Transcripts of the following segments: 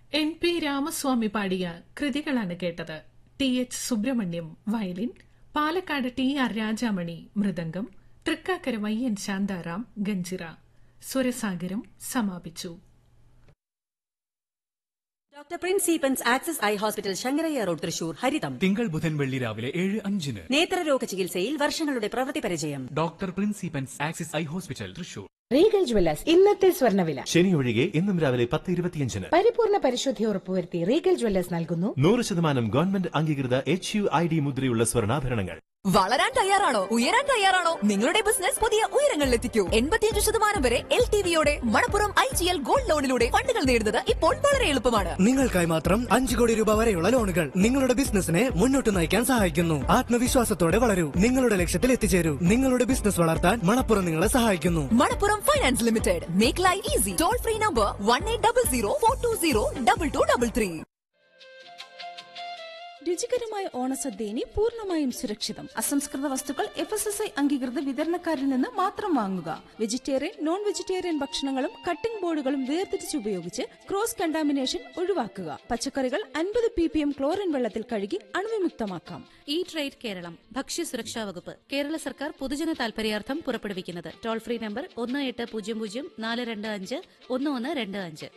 N P Ramaswamy പാടിയ കൃതികളാണ് കേട്ടത് T H Subrahmanyam violin Palakkad T R Rajamani മൃദംഗം തൃക്കാക്കര വൈ എൻ ശാന്താറാം ഗഞ്ചിറ സ്വരസാഗരം സമാപിച്ചു ഡോക്ടർ പ്രിൻസ് സീപ്പൻസ് Axis eye hospital Shankarayya road Thrissur ഹരിതം തിങ്കൾ ബുധൻ വെള്ളി രാവിലെ ഏഴ് അഞ്ചിന് നേത്രരോഗ ചികിത്സയിൽ വർഷങ്ങളുടെ പ്രവൃത്തി പരിചയം ഡോക്ടർ പ്രിൻസിപ്പൻസ് Axis eye hospital Thrissur Regal Jewellers ഇന്നത്തെ സ്വർണ്ണവില ശനി ഒഴികെ ഇന്നും രാവിലെ പത്ത് ഇരുപത്തിയഞ്ചിന് പരിപൂർണ പരിശുദ്ധി ഉറപ്പുവരുത്തി റീഗൽ ജ്വല്ലേഴ്സ് നൽകുന്നു നൂറ് ശതമാനം ഗവൺമെന്റ് അംഗീകൃത എച്ച് യു ഐ ഡി മുദ്രയുള്ള സ്വർണ്ണാഭരണങ്ങൾ വളരാൻ തയ്യാറാണോ ഉയരാൻ തയ്യാറാണോ നിങ്ങളുടെ ബിസിനസ് പുതിയ ഉയരങ്ങളിലെത്തിക്കൂ എൺപത്തിയഞ്ച് ശതമാനം വരെ എൽ ടി വിയോടെ Manappuram I G L gold ലോണിലൂടെ ഫണ്ടുകൾ നേടുന്നത് ഇപ്പോൾ വളരെ എളുപ്പമാണ് നിങ്ങൾക്കായി മാത്രം അഞ്ചു കോടി രൂപ വരെയുള്ള ലോണുകൾ നിങ്ങളുടെ ബിസിനസിനെ മുന്നോട്ട് നയിക്കാൻ സഹായിക്കുന്നു ആത്മവിശ്വാസത്തോടെ വളരൂ നിങ്ങളുടെ ലക്ഷ്യത്തിൽ എത്തിച്ചേരൂ നിങ്ങളുടെ ബിസിനസ് വളർത്താൻ മണപ്പുറം നിങ്ങളെ സഹായിക്കുന്നു Manappuram finance limited make life easy toll free number one eight double zero four two zero double two double three രുചികരമായ ഓണസദ്യ ഇനി പൂർണ്ണമായും സുരക്ഷിതം അസംസ്കൃത വസ്തുക്കൾ എഫ് എസ് എസ് ഐ അംഗീകൃത വിതരണക്കാരിൽ നിന്ന് മാത്രം വാങ്ങുക വെജിറ്റേറിയൻ നോൺ വെജിറ്റേറിയൻ ഭക്ഷണങ്ങളും കട്ടിംഗ് ബോർഡുകളും വേർതിരിച്ച് ഉപയോഗിച്ച് ക്രോസ് കണ്ടാമിനേഷൻ ഒഴിവാക്കുക പച്ചക്കറികൾ അൻപത് പി പി എം ക്ലോറിൻ വെള്ളത്തിൽ കഴുകി അണുവിമുക്തമാക്കാം ഈ ട്രേഡ് കേരളം ഭക്ഷ്യസുരക്ഷാ വകുപ്പ് കേരള സർക്കാർ പൊതുജന താൽപര്യാർത്ഥം പുറപ്പെടുവിക്കുന്നത് ടോൾ ഫ്രീ നമ്പർ ഒന്ന് എട്ട് പൂജ്യം പൂജ്യം നാല് രണ്ട് അഞ്ച് ഒന്ന് ഒന്ന് രണ്ട് അഞ്ച്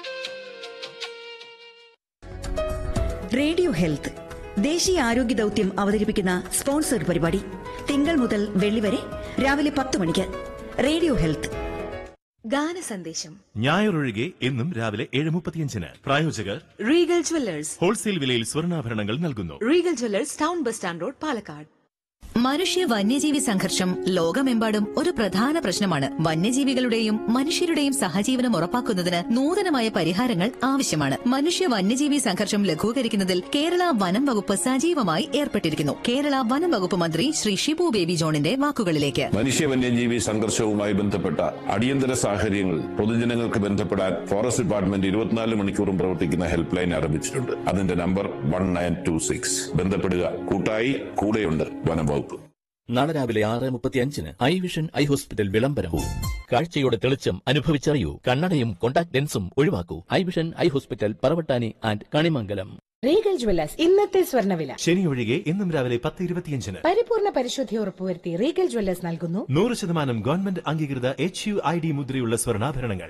റേഡിയോ ഹെൽത്ത് ദേശീയ ആരോഗ്യ ദൌത്യം അവതരിപ്പിക്കുന്ന സ്പോൺസർഡ് പരിപാടി തിങ്കൾ മുതൽ വെള്ളി വരെ രാവിലെ പത്ത് മണിക്ക് റേഡിയോ ഹെൽത്ത് ഗാന സന്ദേശം ഞായർ ഒഴികെ എന്നും രാവിലെ ഏഴ് മുപ്പത്തിയഞ്ചിന് പ്രായോജകർ റീഗൽ ജ്വല്ലേഴ്സ് ഹോൾസെയിൽ വിലയിൽ സ്വർണ്ണാഭരണങ്ങൾ നൽകുന്നു Regal Jewellers town bus stand road Palakkad മനുഷ്യ വന്യജീവി സംഘർഷം ലോകമെമ്പാടും ഒരു പ്രധാന പ്രശ്നമാണ് വന്യജീവികളുടെയും മനുഷ്യരുടെയും സഹജീവനം ഉറപ്പാക്കുന്നതിന് നൂതനമായ പരിഹാരങ്ങൾ ആവശ്യമാണ് മനുഷ്യ വന്യജീവി സംഘർഷം ലഘൂകരിക്കുന്നതിൽ കേരള വനം വകുപ്പ് സജീവമായി ഏർപ്പെട്ടിരിക്കുന്നു കേരള വനം വകുപ്പ് മന്ത്രി ശ്രീ ഷിബു ബേബി ജോണിന്റെ വാക്കുകളിലേക്ക് മനുഷ്യ വന്യജീവി സംഘർഷവുമായി ബന്ധപ്പെട്ട അടിയന്തര സാഹചര്യങ്ങൾ പൊതുജനങ്ങൾക്ക് ബന്ധപ്പെടാൻ ഫോറസ്റ്റ് ഡിപ്പാർട്ട്മെന്റ് ഇരുപത്തിനാല് മണിക്കൂറും പ്രവർത്തിക്കുന്ന ഹെൽപ്പ് ലൈൻ ആരംഭിച്ചിട്ടുണ്ട് അതിന്റെ number one nine two six ബന്ധപ്പെടുക കൂട്ടായി കൂടെയുണ്ട് വനം വകുപ്പ് നാളെ രാവിലെ ആറ് മുപ്പത്തിയഞ്ചിന് ഐ വിഷൻ ഐ ഹോസ്പിറ്റൽ വിളംബരവും കാഴ്ചയുടെ തെളിച്ചം അനുഭവിച്ചറിയൂ കണ്ണടയും കോണ്ടാക്ട് ലെൻസും ഒഴിവാക്കൂ eye vision eye hospital Paravattani and Kanimangalam Regal Jewellers ഇന്നത്തെ സ്വർണ്ണവില ശനി ഒഴികെ ഇന്നും രാവിലെ പത്ത് ഇരുപത്തിയഞ്ചിന് പരിപൂർണ പരിശുദ്ധി ഉറപ്പുവരുത്തി റീഗൽ ജ്വല്ലേഴ്സ് നൽകുന്നു നൂറ് ശതമാനം ഗവൺമെന്റ് അംഗീകൃത എച്ച് യു ഐ ഡി മുദ്രയുള്ള സ്വർണ്ണാഭരണങ്ങൾ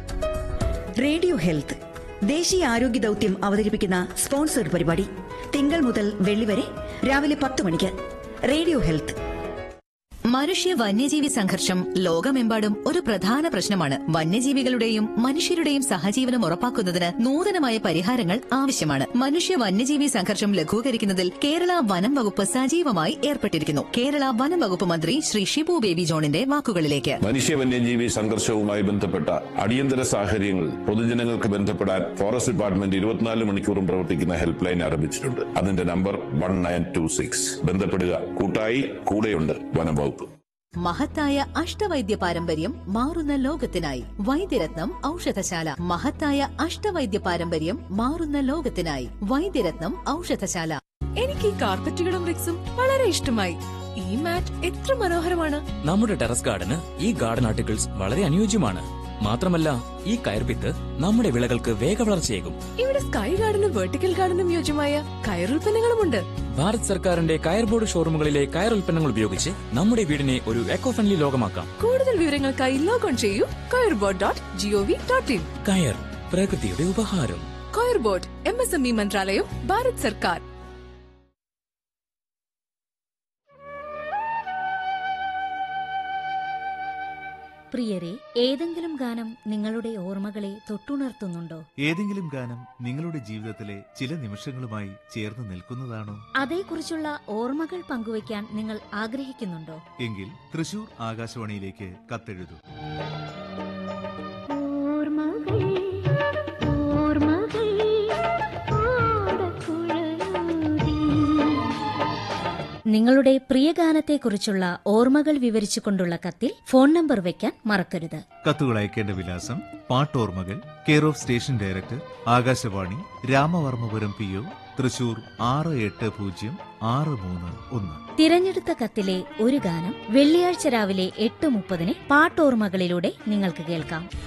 റേഡിയോ ഹെൽത്ത് ദേശീയ ആരോഗ്യ ദൌത്യം അവതരിപ്പിക്കുന്ന സ്പോൺസർഡ് പരിപാടി തിങ്കൾ മുതൽ വെള്ളി വരെ രാവിലെ പത്ത് മണിക്ക് റേഡിയോ ഹെൽത്ത് മനുഷ്യ വന്യജീവി സംഘർഷം ലോകമെമ്പാടും ഒരു പ്രധാന പ്രശ്നമാണ് വന്യജീവികളുടെയും മനുഷ്യരുടെയും സഹജീവനം ഉറപ്പാക്കുന്നതിന് നൂതനമായ പരിഹാരങ്ങൾ ആവശ്യമാണ് മനുഷ്യ വന്യജീവി സംഘർഷം ലഘൂകരിക്കുന്നതിൽ കേരള വനം വകുപ്പ് സജീവമായി ഏർപ്പെട്ടിരിക്കുന്നു കേരള വനം വകുപ്പ് മന്ത്രി ശ്രീ ഷിബു ബേബി ജോണിന്റെ വാക്കുകളിലേക്ക് മനുഷ്യ വന്യജീവി സംഘർഷവുമായി ബന്ധപ്പെട്ട അടിയന്തര സാഹചര്യങ്ങൾ പൊതുജനങ്ങൾക്ക് ബന്ധപ്പെടാൻ ഫോറസ്റ്റ് ഡിപ്പാർട്ട്മെന്റ് ഇരുപത്തിനാല് മണിക്കൂറും പ്രവർത്തിക്കുന്ന ഹെൽപ്പ് ലൈൻ ആരംഭിച്ചിട്ടുണ്ട് അതിന്റെ number one nine two six ബന്ധപ്പെടുക കൂട്ടായി കൂടെയുണ്ട് വനം വകുപ്പ് മഹത്തായ അഷ്ടവൈദ്യ പാരമ്പര്യം മാറുന്ന ലോകത്തിനായി വൈദ്യരത്നം ഔഷധശാല മഹത്തായ അഷ്ടവൈദ്യ പാരമ്പര്യം മാറുന്ന ലോകത്തിനായി വൈദ്യരത്നം ഔഷധശാല എനിക്ക് ഈ കാർപ്പറ്റുകളും റിക്സും വളരെ ഇഷ്ടമായി ഈ മാറ്റ് എത്ര മനോഹരമാണ് നമ്മുടെ ടെറസ് ഗാർഡന് ഈ ഗാർഡൻ ആർട്ടിക്കിൾസ് വളരെ അനുയോജ്യമാണ് മാത്രമല്ല ഈ കയർപിത്ത് നമ്മുടെ വിളകൾക്ക് വേഗവളർച്ചയേകും ഇവിടെ സ്കൈ ഗാർഡനും വെർട്ടിക്കൽ ഗാർഡനും യോജ്യമായ കയറുൽപ്പന്നങ്ങളുമുണ്ട് ഭാരത് സർക്കാരിന്റെ കയർ ബോർഡ് ഷോറൂമുകളിലെ കയർ ഉൽപ്പന്നങ്ങൾ ഉപയോഗിച്ച് നമ്മുടെ വീടിനെ ഒരു എക്കോ ഫ്രണ്ട്ലി ലോകമാക്കാം കൂടുതൽ വിവരങ്ങൾക്കായി ലോഗോൺ ചെയ്യൂ coirboard dot G O V dot in കയർ പ്രകൃതിയുടെ ഉപഹാരം coir board M S M E മന്ത്രാലയം ഭാരത് സർക്കാർ പ്രിയരെ ഏതെങ്കിലും ഗാനം നിങ്ങളുടെ ഓർമ്മകളെ തൊട്ടുണർത്തുന്നുണ്ടോ ഏതെങ്കിലും ഗാനം നിങ്ങളുടെ ജീവിതത്തിലെ ചില നിമിഷങ്ങളുമായി ചേർന്ന് നിൽക്കുന്നതാണോ അതേക്കുറിച്ചുള്ള ഓർമ്മകൾ പങ്കുവയ്ക്കാൻ നിങ്ങൾ ആഗ്രഹിക്കുന്നുണ്ടോ എങ്കിൽ തൃശൂർ ആകാശവാണിയിലേക്ക് കത്തെഴുതൂ നിങ്ങളുടെ പ്രിയ ഗാനത്തെക്കുറിച്ചുള്ള ഓർമ്മകൾ വിവരിച്ചുകൊണ്ടുള്ള കത്തിൽ ഫോൺ നമ്പർ വയ്ക്കാൻ മറക്കരുത് കത്തുകൾ അയക്കേണ്ട വിലാസം പാട്ടോർമ്മകൾ care of station director Akashvani Ramavarmapuram P O Thrissur ആറ് എട്ട് പൂജ്യം ആറ് മൂന്ന് ഒന്ന് തിരഞ്ഞെടുത്ത കത്തിലെ ഒരു ഗാനം വെള്ളിയാഴ്ച രാവിലെ എട്ട് മുപ്പതിന് പാട്ടോർമ്മകളിലൂടെ നിങ്ങൾക്ക് കേൾക്കാം